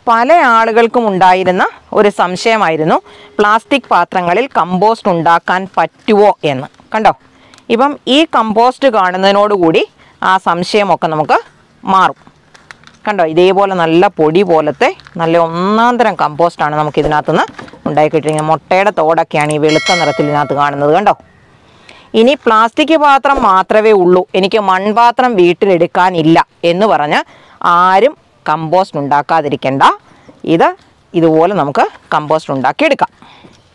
പല ആളുകൾക്കും ഉണ്ടായിരുന്ന ഒരു സംശയമായിരുന്നു പ്ലാസ്റ്റിക് പാത്രങ്ങളിൽ കമ്പോസ്റ്റ് ഉണ്ടാക്കാൻ പറ്റുമോ എന്ന് കണ്ടോ ഇപ്പം ഈ കമ്പോസ്റ്റ് കാണുന്നതിനോടുകൂടി ആ സംശയമൊക്കെ നമുക്ക് മാറും കണ്ടോ ഇതേപോലെ നല്ല പൊടി പോലത്തെ നല്ല ഒന്നാം തരം കമ്പോസ്റ്റാണ് നമുക്ക് ഇതിനകത്തുനിന്ന് ഉണ്ടാക്കി കിട്ടിയിരിക്കുന്നത് മുട്ടയുടെ തോടൊക്കെയാണ് ഈ വെളുത്ത നിറത്തിൽ ഇതിനകത്ത് കാണുന്നത് കണ്ടോ ഇനി പ്ലാസ്റ്റിക് പാത്രം മാത്രമേ ഉള്ളൂ എനിക്ക് മൺപാത്രം വീട്ടിലെടുക്കാനില്ല എന്ന് പറഞ്ഞ് ആരും കമ്പോസ്റ്റ് ഉണ്ടാക്കാതിരിക്കണ്ട ഇത് ഇതുപോലെ നമുക്ക് കമ്പോസ്റ്റ് ഉണ്ടാക്കി എടുക്കാം